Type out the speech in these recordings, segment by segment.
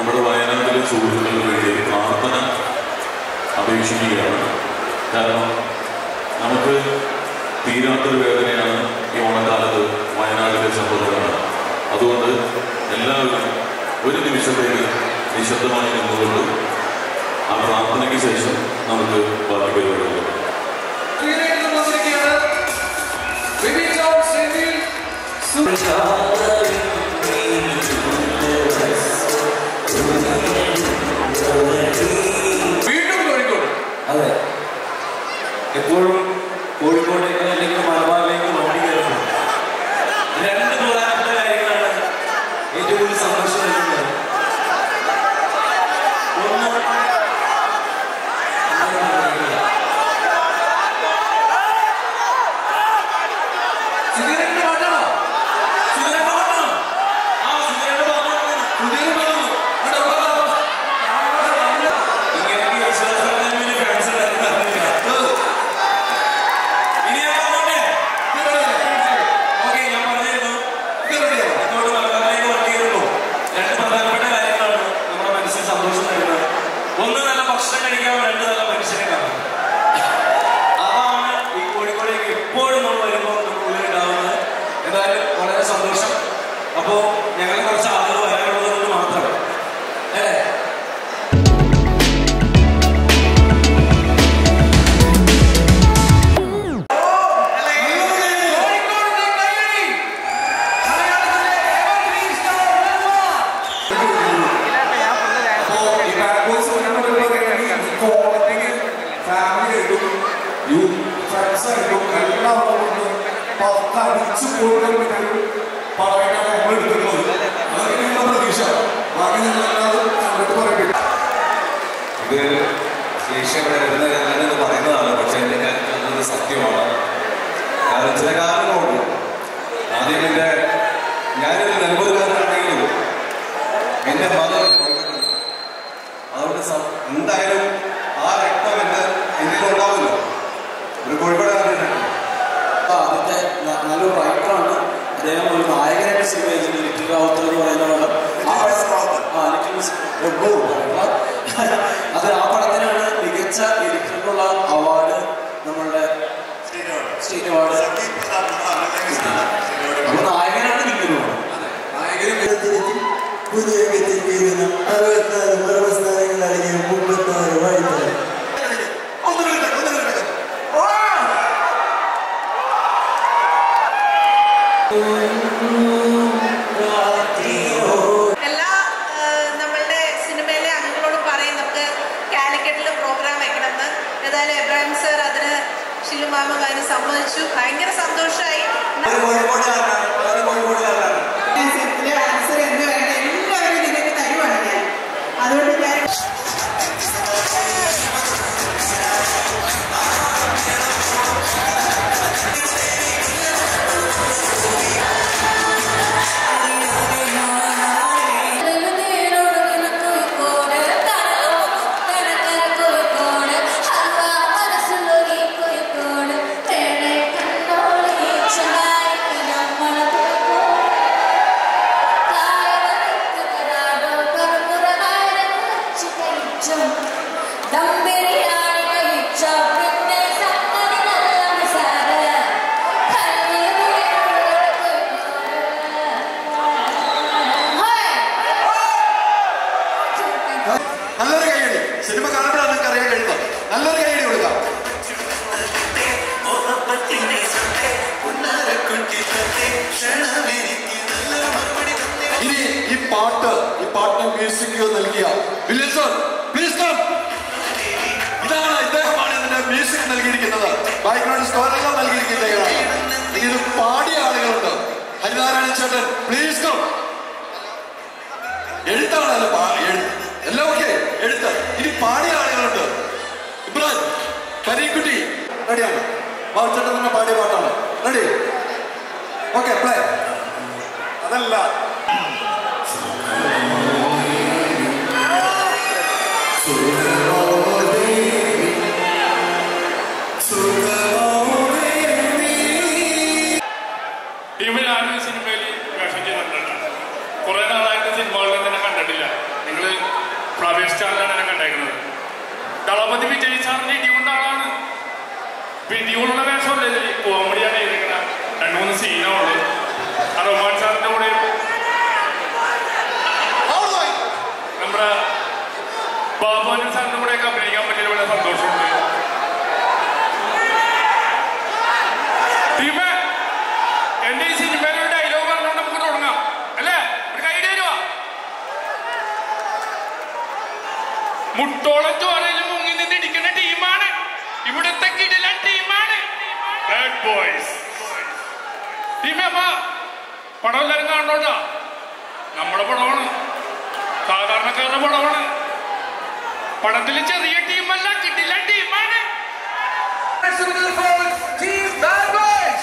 നമ്മുടെ വയനാട്ടിലെ സുഹൃത്തുക്കൾക്ക് വേണ്ടി ഒരു പ്രാർത്ഥന അപേക്ഷിക്കുകയാണ് കാരണം നമുക്ക് തീരാത്തൊരു വേദനയാണ് ഈ ഓണക്കാലത്ത് വയനാട്ടിലെ സംഭവങ്ങൾ അതുകൊണ്ട് എല്ലാവരും ഒരു നിമിഷത്തേക്ക് നിശബ്ദമായി നിന്നുകൊണ്ട് ആ പ്രാർത്ഥനയ്ക്ക് ശേഷം നമുക്ക് ബാക്കി പരിപാടികൾ ക്ലിയറായിട്ട് വന്നിരിക്കുകയാണ് ബേബി ജോൺ സെവിൽ വീണ്ടും കോഴിക്കോട് അതെ എപ്പോഴും കോഴിക്കോട്ടേക്ക് അല്ലെങ്കിൽ മലബാറിലേക്ക് വണ്ടി കയറുന്നു രണ്ട് പ്രധാനപ്പെട്ട കാര്യങ്ങളാണ് ഏറ്റവും കൂടുതൽ സന്തോഷം നൽകുന്നത് ഒന്ന് സിഗരറ്റ് മാറ്റണോ സുധീരന്റെ പാട്ടാണ്. ആ സുധീരന്റെ പാട്ടാണ്. പുതിയ പറഞ്ഞു ഇവിടെ ഉള്ളതാ. ഇങ്ങനെയൊക്കെ യേശുദാസിന്റെ വലിയ fans ഉണ്ടായിരുന്നു അറിയില്ല. ഇനി ഞാൻ പോകട്ടെ? ഓക്കേ, ഞാൻ പറഞ്ഞിരുന്നു. എന്നോട് മലബാറിലേക്ക് വണ്ടി കയറുമ്പോൾ രണ്ട് പ്രധാനപ്പെട്ട കാര്യങ്ങളാണ് നമ്മുടെ മനസ്സിന് സന്തോഷം നൽകുന്നത് ഒന്ന് നല്ല ഭക്ഷണം കഴിക്കാം രണ്ട് നല്ല മനുഷ്യനെ കാണാം അതാണ് ഈ കോഴിക്കോടേക്ക് എപ്പോഴും നമ്മൾ വരുമ്പോൾ നമ്മുടെ ഉള്ളിൽ ഉണ്ടാവുന്നത് എന്തായാലും വളരെ സന്തോഷം അപ്പോൾ ഞങ്ങൾ കുറച്ച് ആളുകൾ വരാനുള്ളത് കൊണ്ട് മാത്രം അല്ലേ കോഴിക്കോടിന്റെ കയ്യടി. മലയാളത്തിലെ evergreen star റഹ്മാൻ. അപ്പോ ഈ ബാഡ് ബോയ്സ് പറയുകയാണെങ്കിൽ ഈ കോളേജിൽ ഫാമിലി ആയിട്ടും യൂത്ത് ഫ്രണ്ട്സ് ആയിട്ടും എല്ലാവരും കൊണ്ട് പത്ത് അടിച്ചു കൊടുക്കാൻ പറ്റിയൊരു പടമായിട്ടാണ് നമ്മൾ എടുത്തിട്ടുള്ളത് അതൊക്കെ നിങ്ങളുടെ പ്രതീക്ഷ ബാക്കി നിങ്ങൾ എല്ലാവരും കണ്ടിട്ട് പറയട്ടെ ഇത് ശേഷം ഇവിടെ വരുന്ന ഞാനെന്ന് പറയുന്നതാണ് പക്ഷെ എൻ്റെ കാര്യത്തിൽ അതൊരു സത്യമാണ് കാരണം ചില കാരണങ്ങളുണ്ട് ആദ്യം എൻ്റെ ഞാനൊരു നെൽപതുകാരനാണെങ്കിലും എൻ്റെ മകൾ അതുകൊണ്ട് സം- എന്തായാലും ആ രക്തം എൻ്റെ എന്നിൽ ഉണ്ടാവുമല്ലോ ഒരു കോഴിക്കോടുകാരനാണ് ആദ്യത്തെ ന- നല്ലൊരു റൈറ്ററാണ് അദ്ദേഹം ഒരു നായകനായിട്ട് സിനിമ ചെയ്തിട്ടുണ്ട് ലിറ്റിൽ റാവുത്തർ എന്ന് പറയുന്ന പടം ആ പടം ആ ലിറ്റിൽ മിസ് ഗോ. അത് ആ പടത്തിനാണ് മികച്ച എഡിറ്ററിനുള്ള അവാർഡ് നമ്മളുടെ സ്റ്റേറ്റ് അവാർഡ് അപ്പൊ നായകനാണ് നിൽക്കുന്നത് പുതിയ വീഴുന്ന അറുപത്തിനാല് പർവ്വസ്ഥാനങ്ങൾ അടങ്ങിയ മുപ്പത്തിനാല് വായ്പകൾ എല്ലാ ആ, നമ്മളുടെ സിനിമയിലെ അംഗങ്ങളോടും പറയും നമുക്ക് കാലിക്കറ്റിൽ പ്രോഗ്രാം വെക്കണമെന്ന് ഏതായാലും എബ്രാഹിം സർ അതിന് ഷിലുമാമ അതിന് സമ്മതിച്ചു ഭയങ്കര സന്തോഷമായി ഒരു കോഴിക്കോടുകാരനാണ് ഒരു കോഴിക്കോടുകാരനാണ് ആൻസർ എന്ന് വേണ്ട എല്ലാവരും നിങ്ങൾക്ക് തരുവാണ് ഞാൻ അതുകൊണ്ട് ഞാൻ ദംബിരിയാണി കഴിച്ച പിന്നെ സംഗതി നല്ല മസാല നല്ലൊരു കൈയടി സിനിമ കാണുമ്പോഴാണ് നിങ്ങൾക്ക് അറിയാൻ കഴിയുന്നത് നല്ലൊരു കൈയടി കൊടുക്കാം ഇനി ഈ പാട്ട് ഈ പാട്ടിന് മ്യൂസിക് നൽകിയ വില്യൻ സർ പ്ലീസ് കം ഇതാണ് ഇദ്ദേഹമാണ് ഇതിന്റെ മ്യൂസിക് നൽകിയിരിക്കുന്നത് ബാക്ക്ഗ്രൗണ്ട് സ്കോർ എല്ലാം നൽകിയിരിക്കുന്ന ഇദ്ദേഹമാണ് ഇനി ഇത് പാടിയ ആളുകളുണ്ട് ഹരിനാരായണ ചേട്ടൻ പ്ലീസ് കം എഴുത്താണല്ലോ പാ- എഴു- എല്ലാം ഓക്കെ എഴുത്ത് ഇനി പാടിയ ആളുകളുണ്ട് ഇബ്രാഹിം കരീക്കുട്ടി റെഡിയാണ് ബാബുച്ചേട്ടൻ തന്നെ പാടിയ പാട്ടാണ് റെഡി ഓക്കെ പ്ലേ അതല്ല ടീമിൽ ആരും സിനിമയിൽ വേഷം ചെയ്തിട്ടുണ്ട് കുറെ നാളായിട്ട് സിനിമകളിൽ തന്നെ കണ്ടിട്ടില്ല നിങ്ങൾ സ്റ്റാറിലാണ് എന്നെ കണ്ടേക്കുന്നത് ദളപതി വിജയ് സാറിന്റെ ഇടികൊണ്ട ആളാണ് ഇപ്പൊ ഇടികൊണ്ടുള്ള വേഷമല്ല ഇതിൽ കോമഡിയാണ് ചെയ്തിരിക്കണ രണ്ടു മൂന്ന് സീനേ ഉള്ളൂ ആ റൊമാൻ സാറിന്റെ കൂടെ നമ്മുടെ ബാബുവിനും സാറിന്റെ കൂടെ ഒക്കെ അഭിനയിക്കാൻ പറ്റിയ വളരെ സന്തോഷമുണ്ട് ടീമേ എന്റെ ഈ സിനിമയിൽ ഒരു ഡയലോഗ് പറഞ്ഞുകൊണ്ട് നമുക്ക് തുടങ്ങാം അല്ലേ ഒരു കൈ തരുവാ മുട്ടോളം ചോരയിൽ മുങ്ങി നിന്ന് ഇടിക്കുന്ന ടീമാണ് ഇവിടുത്തെ കിടിലൻ ടീമാണ് റെഡ് ബോയ്സ് ടീമേ അമ്മ പടം എല്ലാവരും കാണണോട്ടാ നമ്മുടെ പടമാണ് സാധാരണക്കാരുടെ പടമാണ് പടത്തിൽ ചെറിയ ടീമല്ല കിടിലൻ ടീമാണ് Team Bad Boys!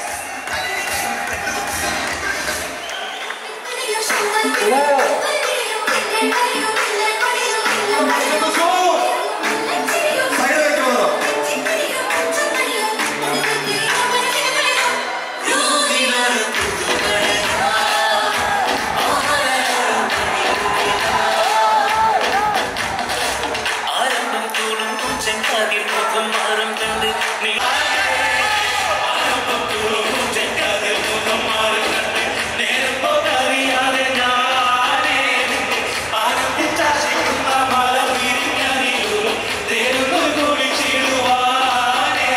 ആരംഭം തൂണും കുഞ്ചൻ കാതിൽ മുഖം മാറും കണ്ട് നീ ആരംഭം തൂണും കുഞ്ചൻ കാതിൽ മുഖം മാറും കണ്ട് നേരം പോകറിയാതെ ഞാനേ ആരംഭിച്ചാശിക്കുന്ന മല വിരിഞ്ഞറിയും തേരുന്നു കുളിച്ചിടുവാനേ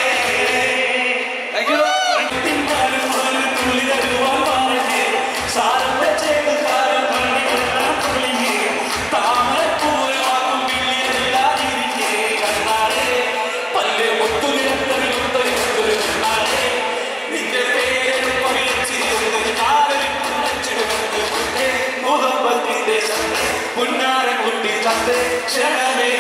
തിന്മാരും ഒരു തുള്ളി തരുവാൻ പറഞ്ഞേ സാരം വെച്ചേക്ക് കാലം പണിക്കണം തുള്ളിയേ താമരപ്പൂവാകും വിളിയല്ലാതിരിക്കേ കണ്ണാടേ പല്ല് ഒത്തുലിടത്തൊരുത്തൊരുത്തൊരുത്തൊരുന്നാടേ നിന്റെ പേര് പകർച്ചിരുന്നത് കാലിൽ കുളച്ചിടുന്നത് മുഹബത്തിന്റെ ശബ്ദം പുന്നാരൻ കുട്ടി തന്റെ ക്ഷണമേ